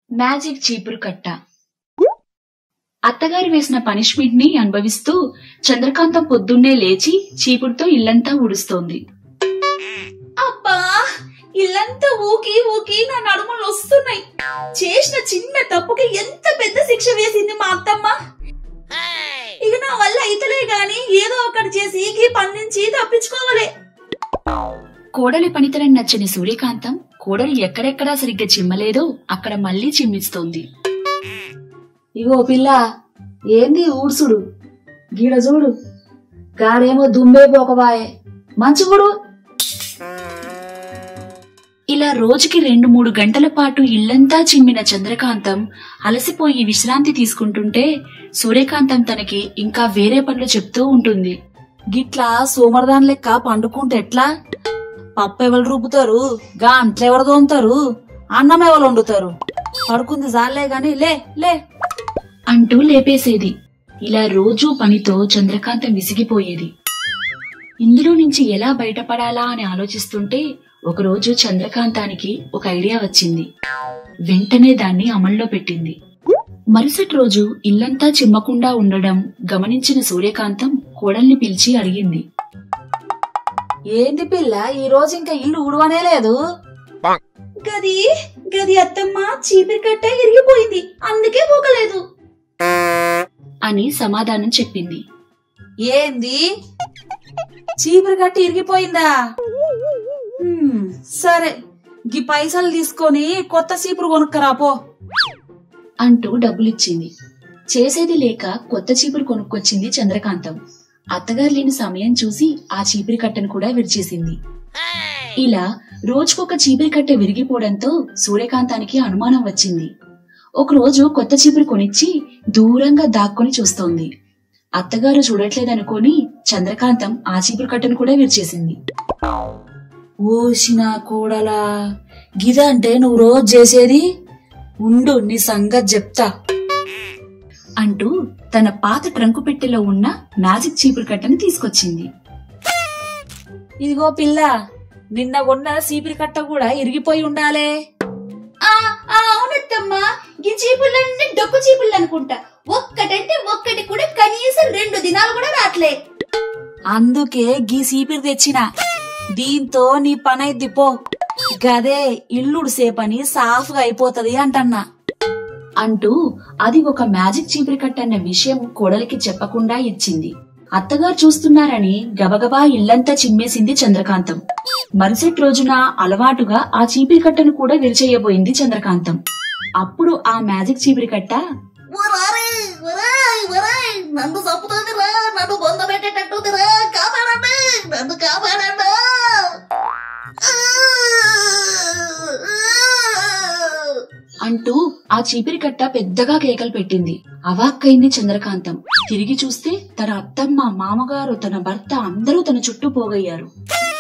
Magic చీపురు కట్ట అత్తగారు వేసిన పనిష్మెంట్ ని అనుభవిస్తూ చంద్రకాంతం పొద్దున్నే లేచి చీపురుతో ఇల్లంతా ఊడుస్తోంది అబ్బా ఇల్లంతా ఊకి ఊకి నా నడుములు వస్తున్నాయి చేసిన చిన్న తప్పుకి ఎంత పెద్ద శిక్ష వేసింది మా అత్తమ్మ ఇక నా వల్ల అయితలే గాని ఏదో ఒకటి చేసి ఈ పని నుంచి తప్పించుకోవాలి కోడలి పనితనం నచ్చని సూర్యకాంతం కోడలు ఎక్కడెక్కడా సరిగ్గా చిమ్మలేదో అక్కడ మళ్ళీ చిమ్మిస్తోంది ఇగో పిల్ల ఏంది ఊడ్సుడు గీడ చూడు గాడేమో దుమ్మే పోకబాయే మంచిగుడు ఇలా రోజుకి రెండు మూడు గంటల పాటు ఇల్లంతా చిమ్మిన చంద్రకాంతం అలసిపోయి విశ్రాంతి తీసుకుంటుంటే సూర్యకాంతం తనకి ఇంకా వేరే పనులు చెప్తూ ఉంటుంది గిట్లా సోమరదాన్ లెక్క పండుకుంటే ఎట్లా పప్పు ఎవరు రుబ్బుతారు గా అంట్లు ఎవరు తోముతారు అన్నం ఎవరు వండుతారు పడుకుంది జాలే గాని లే లే అంటూ లేపేసేది ఇలా రోజూ పనితో చంద్రకాంతం విసిగిపోయేది ఇందులో నుంచి ఎలా బయటపడాలా అని ఆలోచిస్తుంటే ఒకరోజు చంద్రకాంతానికి ఒక ఐడియా వచ్చింది వెంటనే దాన్ని అమల్లో పెట్టింది మరుసటి రోజు ఇల్లంతా చిమ్మకుండా ఉండడం గమనించిన సూర్యకాంతం కోడల్ని పిలిచి అడిగింది ఏంది పిల్ల ఈ రోజు ఇంకా ఇల్లు ఊడవనే లేదు గది గది అత్తమ్మ చీపిరి కట్ట ఇరిగిపోయింది అందుకే పోకలేదు అని సమాధానం చెప్పింది ఏంది చీపురు కట్టి ఇరిగిపోయిందా హ్మ్, సరే గీ పైసలు తీసుకొని కొత్త చీపురు కొనుక్కరా పో అంటూ డబ్బులిచ్చింది చేసేది లేక కొత్త చీపురు కొనుక్కొచ్చింది చంద్రకాంతం అత్తగారు లేని సమయం చూసి ఆ చీపిరి కట్టను కూడా విరిచేసింది ఇలా రోజుకొక చీపిరి కట్టె విరిగిపోవడంతో సూర్యకాంతానికి అనుమానం వచ్చింది ఒకరోజు కొత్త చీపురు కొనిచ్చి దూరంగా దాక్కుని చూస్తోంది అత్తగారు చూడట్లేదనుకొని చంద్రకాంతం ఆ చీపురు కట్టెను కూడా విరిచేసింది ఓసిన కోడలా గిదంటే నువ్వు రోజు చేసేది ఉండు నీ సంగతి చెప్తా అంటూ తన పాత ట్రంకు పెట్టెలో ఉన్న మ్యాజిక్ చీపురు కట్టను తీసుకొచ్చింది ఇదిగో పిల్ల నిన్న కొన్న చీపిరి కట్ట కూడా ఇరిగిపోయి ఉండాలే ఆ ఆ, అవునత్తమ్మ ఈ చీపుళ్ళన్నీ డొక్కు చీపుళ్ళు అనుకుంటా ఒక్కటంటే ఒక్కటి కూడా కనీసం రెండు దినాలు కూడా రాట్లే అందుకే గీ సీపిరి తెచ్చిన దీంతో నీ పనైద్ది పో గదే ఇల్లుడు సేపని సాఫ్గా అయిపోతది అంటన్నా అంటూ అది ఒక మ్యాజిక్ చీపిరి కట్టన్న విషయం కోడలికి చెప్పకుండా ఇచ్చింది అత్తగారు చూస్తున్నారని గబగబా ఇల్లంతా చిమ్మేసింది చంద్రకాంతం మరుసటి రోజున అలవాటుగా ఆ చీపిరి కట్టను కూడా విరిచేయబోయింది చంద్రకాంతం అప్పుడు ఆ మ్యాజిక్ చీపిరి కట్ట ఒరాయ్, ఒరాయ్, ఒరాయ్, నన్ను చంపుతుందిరా నన్ను బొంద పెట్టేటట్టుందిరా కాపాడండి నన్ను కాపాడండి ఆ, ఆ. అంటూ ఆ చీపిరి కట్ట పెద్దగా కేకలు పెట్టింది అవాక్కైంది చంద్రకాంతం తిరిగి చూస్తే తన అత్తమ్మ మామగారు తన భర్త అందరూ తన చుట్టూ పోగయ్యారు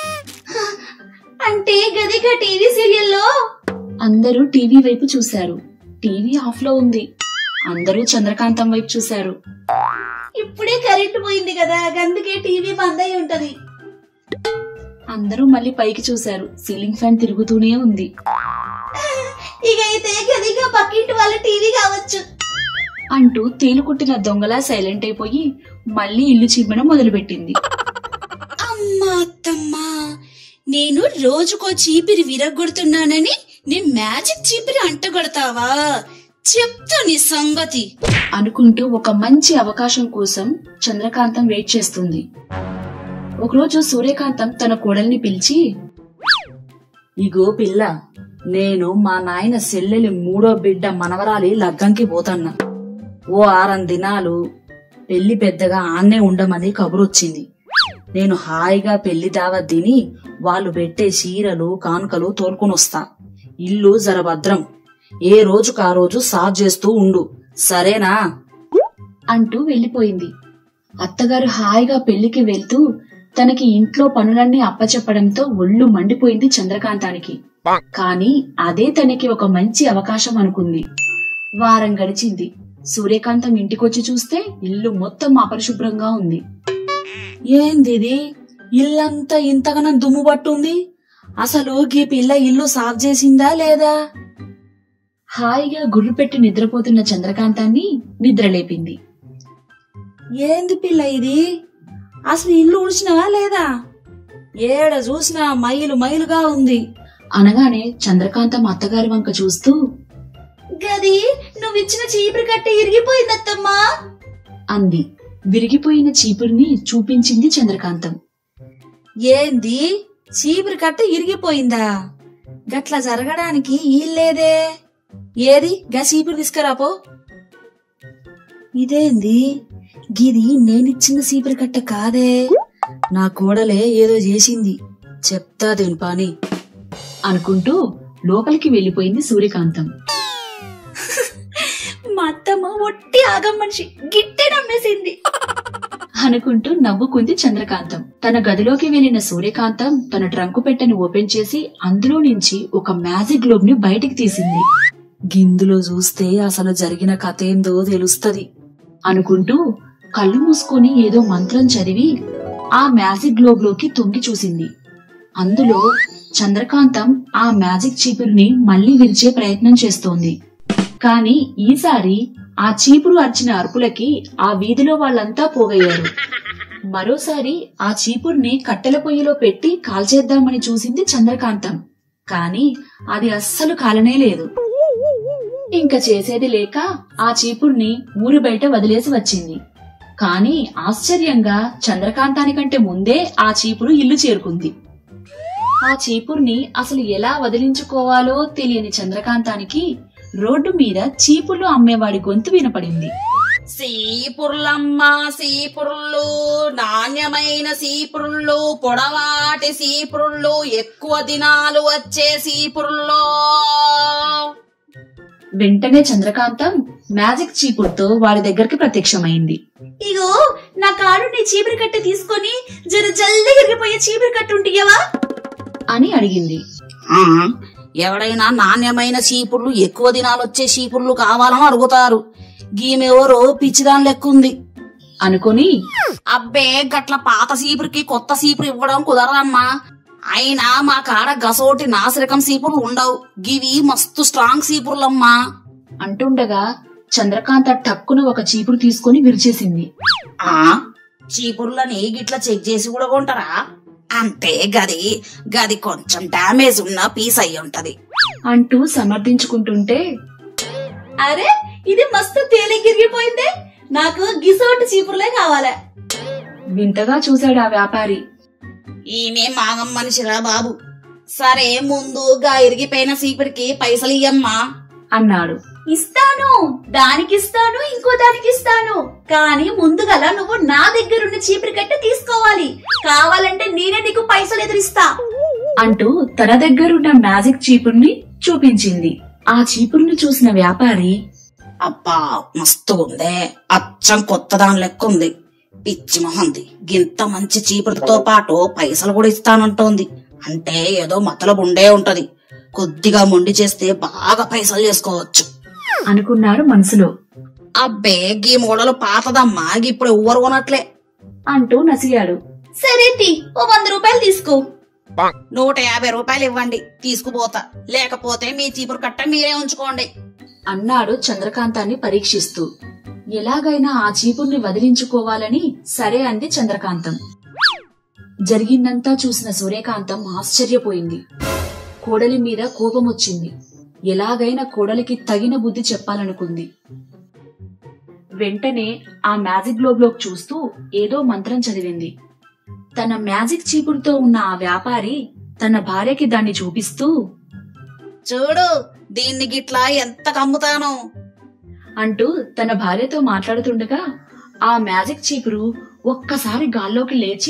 అంటే గదిగా టీవీ సీరియల్లో అందరూ టీవీ వైపు చూశారు టీవీ ఆఫ్ లో ఉంది అందరూ చంద్రకాంతం వైపు చూశారు ఇప్పుడే కరెంట్ పోయింది కదా అందుకే టీవీ బంద్ అయి ఉంటది అందరూ మళ్ళీ పైకి చూశారు సీలింగ్ ఫ్యాన్ తిరుగుతూనే ఉంది ఇక అయితే గదిగా పక్కింటి వాళ్ళ టీవీ కావచ్చు అంటూ తేలుకుట్టిన దొంగలా సైలెంట్ అయిపోయి మళ్ళీ ఇల్లు చిమ్మడం మొదలుపెట్టింది అమ్మా అత్తమ్మా నేను రోజుకో చీపిరి విరగొడుతున్నానని నీ మ్యాజిక్ చీపిరి అంటగొడతావా చెప్తా నీ సంగతి అనుకుంటూ ఒక మంచి అవకాశం కోసం చంద్రకాంతం వెయిట్ చేస్తుంది ఒకరోజు సూర్యకాంతం తన కోడల్ని పిలిచి ఇగో పిల్ల నేను మా నాయన సెల్లెలి మూడో బిడ్డ మనవరాలి లగ్గంకి పోతన్నా ఓ ఆరం దినాలు పెళ్లి పెద్దగా ఆన్నే ఉండమని కబురొచ్చింది నేను హాయిగా పెళ్లి దావా తిని వాళ్ళు పెట్టే చీరలు కానుకలు తోలుకొని వస్తా ఇల్లు జరభద్రం ఏ రోజుకు ఆ రోజు సాజ్ చేస్తూ ఉండు సరేనా అంటూ వెళ్లిపోయింది అత్తగారు హాయిగా పెళ్లికి వెళ్తూ తనకి ఇంట్లో పనులన్నీ అప్పచెప్పడంతో ఒళ్ళు మండిపోయింది చంద్రకాంతానికి కాని అదే తనకి ఒక మంచి అవకాశం అనుకుంది వారం గడిచింది సూర్యకాంతం ఇంటికొచ్చి చూస్తే ఇల్లు మొత్తం అపరిశుభ్రంగా ఉంది ఏందిది ఇల్లంతా ఇంతగానం దుమ్ము పట్టుంది అసలు గీ పిల్ల ఇల్లు సాఫ్ చేసిందా లేదా హాయిగా గుర్రు పెట్టి నిద్రపోతున్న చంద్రకాంతాన్ని నిద్రలేపింది ఏంది పిల్ల ఇది అసలు ఇల్లు ఉడిచినవా లేదా ఏడ చూసినా మైలు మైలుగా ఉంది అనగానే చంద్రకాంతం అత్తగారి వంక చూస్తూ గది నువ్విచ్చిన చీపురు కట్ట ఇరిగిపోయిందత్తమ్మా అంది విరిగిపోయిన చీపురిని చూపించింది చంద్రకాంతం ఏంది చీపురు కట్ట ఇరిగిపోయిందా గట్ల జరగడానికి ఈల్లేదే ఏది గా చీపురు తీసుకురాపో ఇదేంది గిది నేనిచ్చిన చీపురు కట్ట కాదే నా కోడలే ఏదో చేసింది చెప్తా దేని పాని అనుకుంటూ లోపలికి వెళ్లిపోయింది సూర్యకాంతం మా అత్తమ్మ ఒట్టి ఆగం మనిషి గిట్టే నమ్మేసింది అనుకుంటూ నవ్వుకుంది చంద్రకాంతం తన గదిలోకి వెళ్లిన సూర్యకాంతం తన ట్రంకు పెట్టెని ఓపెన్ చేసి అందులో నుంచి ఒక మ్యాజిక్ గ్లోబ్ ని బయటికి తీసింది గిందులో చూస్తే అసలు జరిగిన కథ ఏందో తెలుస్తది అనుకుంటూ కళ్ళు మూసుకొని ఏదో మంత్రం చదివి ఆ మ్యాజిక్ గ్లోబ్ లోకి తొంగి చూసింది అందులో చంద్రకాంతం ఆ మ్యాజిక్ చీపురుని మళ్లీ విరిచే ప్రయత్నం చేస్తోంది కాని ఈసారి ఆ చీపురు అర్చిన అరుపులకి ఆ వీధిలో వాళ్ళంతా పోగయ్యారు మరోసారి ఆ చీపుర్ని కట్టెల పొయ్యిలో పెట్టి కాల్చేద్దామని చూసింది చంద్రకాంతం కాని అది అస్సలు కాలనే లేదు ఇంకా చేసేది లేక ఆ చీపుర్ని ఊరి బయట వదిలేసి వచ్చింది కాని ఆశ్చర్యంగా చంద్రకాంతానికంటే ముందే ఆ చీపురు ఇల్లు చేరుకుంది ఆ చీపుర్ని అసలు ఎలా వదిలించుకోవాలో తెలియని చంద్రకాంతానికి రోడ్డు మీద చీపుర్లు అమ్మేవాడి గొంతు వినపడింది సీపుర్లమ్మ సీపుర్లు నాణ్యమైన సీపుర్లు పొడవాటి సీపుర్లు ఎక్కువ దినాలు వచ్చే సీపుర్లో వెంటనే చంద్రకాంతం మ్యాజిక్ చీపురుతో వాడి దగ్గరికి ప్రత్యక్షమైంది ఇగో నా కాడు నీ చీపురు కట్ట తీసుకొని జర జల్ది ఇరిగిపోయే చీపురు కట్ట ఉంటియవా అని అడిగింది ఆ, ఎవడైనా నాణ్యమైన చీపుర్లు ఎక్కువ దినాలు వచ్చే చీపుర్లు కావాలని అడుగుతారు గీమెవరో పిచ్చిదాని లెక్కుంది అనుకొని అబ్బే గట్ల పాత సీపురికి కొత్త సీపురు ఇవ్వడం కుదరదమ్మా అయినా మా కాడ గసోటి నాసిరకం సీపుర్లు ఉండవు గివి మస్తు స్ట్రాంగ్ సీపుర్లమ్మా అంటుండగా చంద్రకాంత టక్కున ఒక చీపురు తీసుకొని విరిచేసింది ఆ చీపుర్లని గిట్ల చెక్ చేసి కూడా కొంటారా అంటే గది గది కొంచెం డ్యామేజ్ ఉన్న పీస్ అయి ఉంటది అంటూ సమర్థించుకుంటుంటే అరే ఇది మస్తు తేలిక ఇరిగిపోయిందే నాకు గిసోటి చీపురులే కావాలా వింతగా చూశాడు ఆ వ్యాపారి ఈమె మాగం మనిషిరా బాబు సరే ముందు గా ఇరిగిపోయిన సీపురికి పైసలు ఇయ్యమ్మా అన్నాడు ఇస్తాను దానికి ఇస్తాను ఇంకో దానికి ఇస్తాను కానీ ముందుగల నువ్వు నా దగ్గరున్న చీపురు కట్ట తీసుకోవాలి కావాలంటే నేనే నీకు పైసలు ఎదురిస్తా అంటూ తన దగ్గరున్న మ్యాజిక్ చీపుర్ని చూపించింది ఆ చీపురుని చూసిన వ్యాపారి అబ్బా మస్తు ఉందే అచ్చం కొత్త దాని లెక్క ఉంది పిచ్చి మొహంది గింత మంచి చీపురుతో పాటు పైసలు కూడా ఇస్తానంటోంది అంటే ఏదో మతలబు ఉండే ఉంటది కొద్దిగా మొండి చేస్తే బాగా పైసలు చేసుకోవచ్చు అనుకున్నాడు మనసులో అబ్బే గీ మోడలు పాతదమ్మా ఇప్పుడు ఎవ్వరు కొనట్లే అంటూ నసిగాడు సరే తి ఓ వంద రూపాయలు తీసుకో నూట యాభై రూపాయలు ఇవ్వండి తీసుకుపోతా లేకపోతే మీ చీపురు కట్ట మీరే ఉంచుకోండి అన్నాడు చంద్రకాంతాన్ని పరీక్షిస్తూ ఎలాగైనా ఆ చీపుర్ని వదిలించుకోవాలని సరే అంది చంద్రకాంతం జరిగిందంతా చూసిన సూర్యకాంతం ఆశ్చర్యపోయింది కోడలి మీద కోపం వచ్చింది ఎలాగైనా కోడలికి తగిన బుద్ధి చెప్పాలనుకుంది వెంటనే ఆ మ్యాజిక్ గ్లోబ్లోకి చూస్తూ ఏదో మంత్రం చదివింది తన మ్యాజిక్ చీపురుతో ఉన్న ఆ వ్యాపారి తన భార్యకి దాన్ని చూపిస్తూ చూడు దీన్ని గిట్లా ఎంత కమ్ముతాను అంటూ తన భార్యతో మాట్లాడుతుండగా ఆ మ్యాజిక్ చీపురు ఒక్కసారి గాల్లోకి లేచి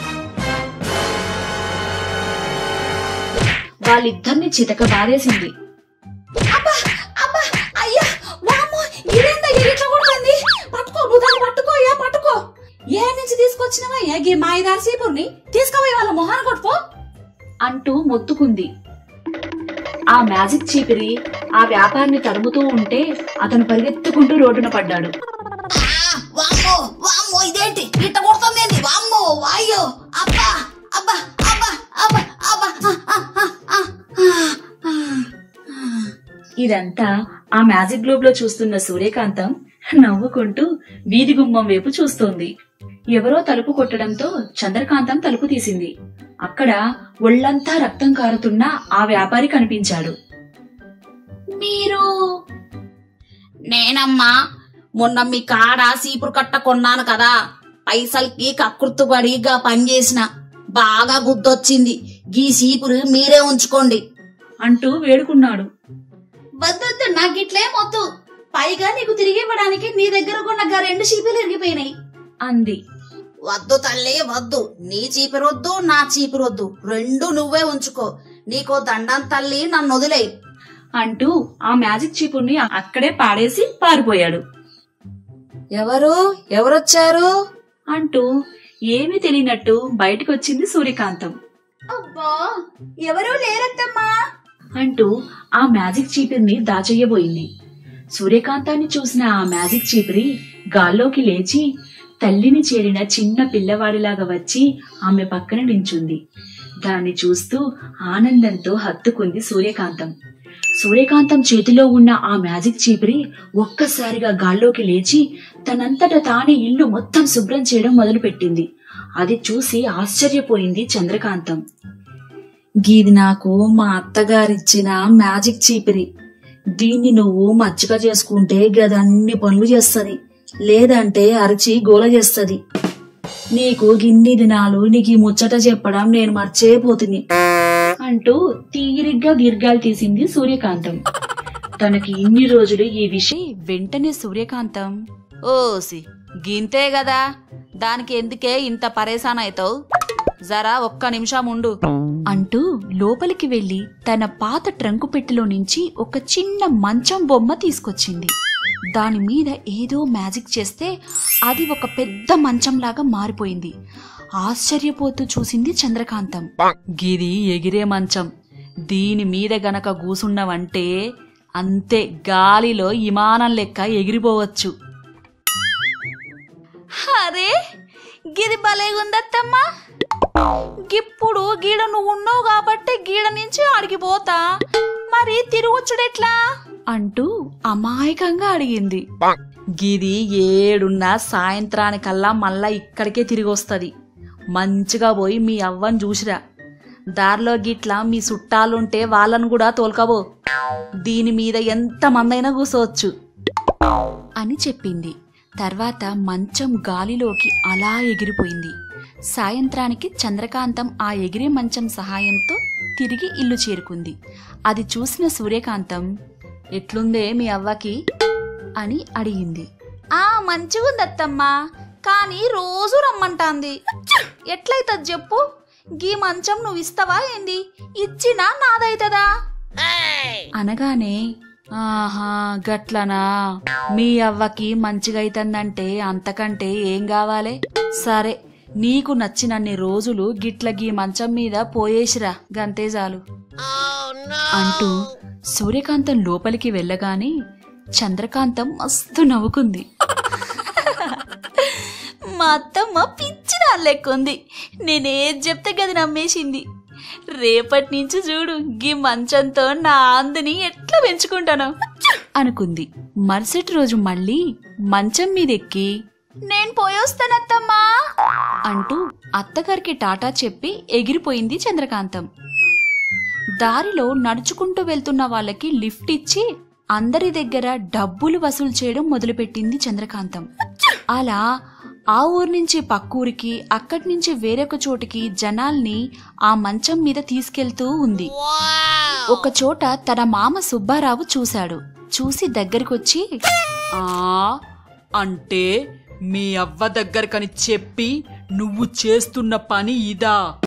వాళ్ళిద్దరిని చితక బాధేసింది అబ్బా అయ్యా వామ్మో ఇదేందా ఇట్లా కొడుతుంది పట్టుకో నువ్వు దాన్ని పట్టుకోయా పట్టుకో ఏ నుంచి తీసుకొచ్చినవా ఏ గీ మాయదారి సీపుర్ని తీసుకుపోయి వాళ్ళ మొహాన కొట్టుకో అంటూ మొత్తుకుంది ఆ మ్యాజిక్ చీపిరి ఆ వ్యాపారిని తరుముతూ ఉంటే అతను పరిగెత్తుకుంటూ రోడ్డున పడ్డాడు వామ్మో వామ్మో ఇదేంటి ఇట్ట కొడుతుంది వామ్మో వాయ్యో అబ్బా అబ్బా అబ్బా అబ్బా అబ్బా ఆ, ఆ, ఆ, ఆ, ఆ, ఆ. ఇదంతా ఆ మ్యాజిక్ గ్లోబ్ లో చూస్తున్న సూర్యకాంతం నవ్వుకుంటూ వీధి గుమ్మం వైపు చూస్తోంది ఎవరో తలుపు కొట్టడంతో చంద్రకాంతం తలుపు తీసింది అక్కడ ఒళ్ళంతా రక్తం కారుతున్న ఆ వ్యాపారి కనిపించాడు మీరు నేనమ్మా మొన్న మీ కాడ సీపురు కట్ట కొన్నాను కదా పైసల్కి కక్కుర్తుపడిగా పనిచేసిన బాగా గుర్తొచ్చింది గీ సీపురు మీరే ఉంచుకోండి అంటూ వేడుకున్నాడు వద్దొద్దు నాకు ఇట్లే మొత్తు పైగా నీకు తిరిగి ఇవ్వడానికి నీ దగ్గర కొన్న గా రెండు చీపులు ఇరిగిపోయినాయి అంది వద్దు తల్లి వద్దు నీ చీపిరొద్దు నా చీపిరొద్దు రెండు నువ్వే ఉంచుకో నీకో దండం తల్లి నన్ను వదిలేయి అంటూ ఆ మ్యాజిక్ చీపుర్ని అక్కడే పాడేసి పారిపోయాడు ఎవరు ఎవరొచ్చారు అంటూ ఏమీ తెలియనట్టు బయటకొచ్చింది సూర్యకాంతం అబ్బా ఎవరూ లేరత్తమ్మా అంటూ ఆ మ్యాజిక్ చీపిరిని దాచెయ్యబోయింది సూర్యకాంతాన్ని చూసిన ఆ మ్యాజిక్ చీపిరి గాల్లోకి లేచి తల్లిని చేరిన చిన్న పిల్లవాడిలాగా వచ్చి ఆమె పక్కన నించుంది దాన్ని చూస్తూ ఆనందంతో హత్తుకుంది సూర్యకాంతం సూర్యకాంతం చేతిలో ఉన్న ఆ మ్యాజిక్ చీపిరి ఒక్కసారిగా గాల్లోకి లేచి తనంతట తానే ఇల్లు మొత్తం శుభ్రం చేయడం మొదలుపెట్టింది అది చూసి ఆశ్చర్యపోయింది చంద్రకాంతం గీది నాకు మా అత్తగారిచ్చిన మ్యాజిక్ చీపిరి దీన్ని నువ్వు మచ్చిక చేసుకుంటే గదన్ని పనులు చేస్తది లేదంటే అరిచి గోల చేస్తది నీకు గిన్ని దినాలు నీకు ఈ ముచ్చట చెప్పడం నేను మర్చిపోతుంది అంటూ తీరిగ్గా దీర్ఘాలు తీసింది సూర్యకాంతం తనకి ఇన్ని రోజులు ఈ విషయం వెంటనే సూర్యకాంతం ఓసి గింతే గదా దానికి ఎందుకే ఇంత పరేశాన్ అవుతావు జరా ఒక్క నిమిషం ఉండు అంటూ లోపలికి వెళ్లి తన పాత ట్రంకు పెట్టెలో నుంచి ఒక చిన్న మంచం బొమ్మ తీసుకొచ్చింది దాని మీద ఏదో మ్యాజిక్ చేస్తే అది ఒక పెద్ద మంచంలాగా మారిపోయింది ఆశ్చర్యపోతూ చూసింది చంద్రకాంతం గిది ఎగిరే మంచం దీని మీద గనక కూసున్నవంటే అంతే గాలిలో విమానం లెక్క ఎగిరిపోవచ్చు అరే గిది భలేగుందత్తమ్మా ఇప్పుడు గీడ నువ్వు ఉన్నావు కాబట్టి గీడ నుంచి అడిగిపోతా మరి తిరగొచ్చుడెట్లా అంటూ అమాయకంగా అడిగింది గిది ఏడున్న సాయంత్రానికల్లా మళ్ళా ఇక్కడికే తిరిగి వస్తుంది మంచిగా పోయి మీ అవ్వని చూసిరా దారిలో గిట్లా మీ చుట్టాలుంటే వాళ్ళను కూడా తోలుకబో దీని మీద ఎంత మందైనా కూసోవచ్చు అని చెప్పింది తర్వాత మంచం గాలిలోకి అలా ఎగిరిపోయింది సాయంత్రానికి చంద్రకాంతం ఆ ఎగిరే మంచం సహాయంతో తిరిగి ఇల్లు చేరుకుంది అది చూసిన సూర్యకాంతం ఎట్లుందే మీ అవ్వకి అని అడిగింది ఆ మంచిగుందత్తమ్మా కానీ రోజు రమ్మంటాంది ఎట్లయితది చెప్పు గీ మంచం నువ్వు ఇస్తావా ఏంది ఇచ్చినా నాదైతదా అనగానే ఆహా గట్లనా మీ అవ్వకి మంచిగా అయితందంటే అంతకంటే ఏం కావాలే సరే నీకు నచ్చినన్ని రోజులు గిట్ల గీ మంచం మీద పోయేసిరా గంతే చాలు అంటూ సూర్యకాంతం లోపలికి వెళ్ళగానే చంద్రకాంతం మస్తు నవ్వుకుంది మా అత్తమ్మ పిచ్చి లెక్కుంది నేనేది చెప్తే గది నమ్మేసింది రేపటి నుంచి చూడు గీ మంచంతో నా అందని ఎట్లా పెంచుకుంటాను అనుకుంది మరుసటి రోజు మళ్ళీ మంచం మీదెక్కి నేను పోయొస్తానత్తమ్మా అంటూ అత్తగారికి టాటా చెప్పి ఎగిరిపోయింది చంద్రకాంతం దారిలో నడుచుకుంటూ వెళ్తున్న వాళ్ళకి లిఫ్ట్ ఇచ్చి అందరి దగ్గర డబ్బులు వసూలు చేయడం మొదలుపెట్టింది చంద్రకాంతం అలా ఆ ఊరు నుంచి పక్కూరికి అక్కడి నుంచి వేరొక చోటికి జనాల్ని ఆ మంచం మీద తీసుకెళ్తూ ఉంది ఒక చోట తన మామ సుబ్బారావు చూశాడు చూసి దగ్గరికొచ్చి ఆ అంటే మీ అవ్వ దగ్గరకని చెప్పి నువ్వు చేస్తున్న పని ఇదా